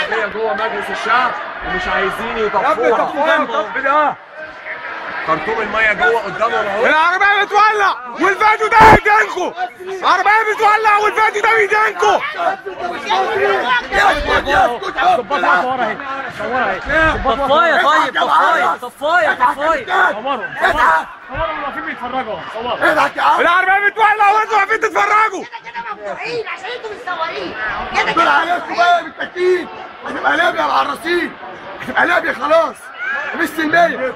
الشعبيه جوه مجلس الشعب ومش عايزين يا ابني يطفوها طفوها الطف ده خرطوم الميه جوه قدامهم اهو العربية بتولع والفيديو ده بايدينكم العربية بتولع والفيديو ده بايدينكم طفايه طيب طفايه طفايه طفايه العربية بتولع وانتوا واقفين تتفرجوا ممنوعين عشان انتوا متصورين كده دول كده عليكم بقى بالتكتيك هتبقى ليبيا مع الرصيد هتبقى ليبيا خلاص مش سلمية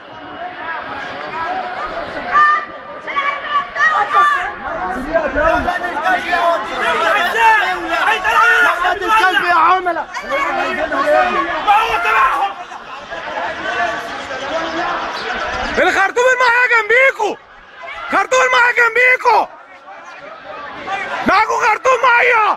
الكلب يا عملاء الخرطوم المعايا جنبيكوا خرطوم المعايا جنبيكوا معاكوا خرطوم ميه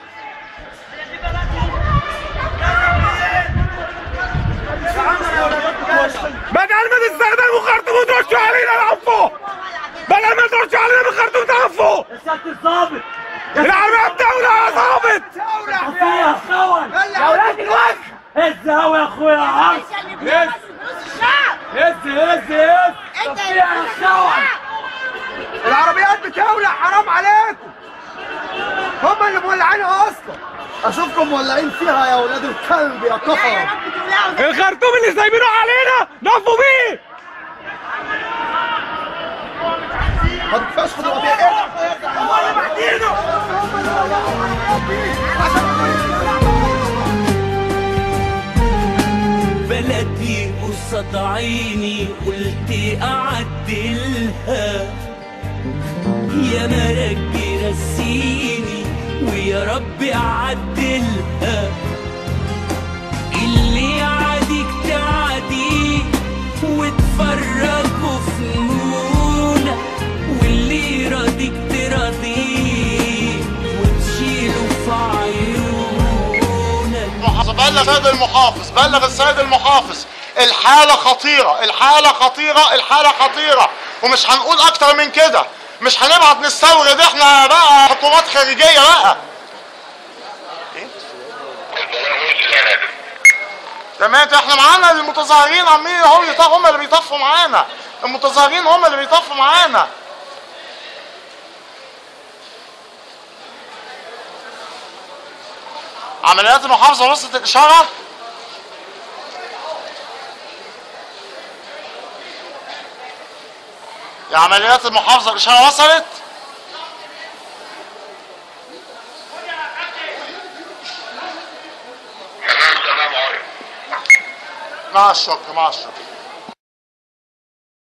بدل ما تستخدموا خرطوم وترشوا علينا العفو بدل ما ترشوا علينا بالخرطوم تعفوا سياده الظابط العربية بتولع يا ظابط فيها خون يا ولاد الوجه هز هوا يا اخويا يا عم اللي بيعمل فلوس الشعب هز هز هز انت فيها اللي خون العربيات بتولع حرام عليكم هم اللي مولعينها اصلا اشوفكم مولعين فيها يا ولاد الكلب يا يا كفر رب تولعوا الخرطوم اللي سايبينه علينا نفوا بيه ما تكفاش خدوا بيه بلدي قصاد عيني قلت اعدلها يا مرجي رسيني ويا رب اعدلها اللي يعاديك تعاديه وتفرجوا فنونك واللي يراضيك تراضيه وتشيله في عيونك المحافظ بلغ السيد المحافظ بلغ السيد المحافظ الحالة خطيرة الحالة خطيرة الحالة خطيرة ومش هنقول أكتر من كده مش هنبعت نستورد احنا بقى حكومات خارجية بقى تمام احنا معانا المتظاهرين عمالين اهو يطفوا هم اللي بيطفوا معانا المتظاهرين هم اللي بيطفوا معانا عمليات المحافظة وصلت الإشارة يا عمليات المحافظة الإشارة وصلت مع الشكر مع الشكر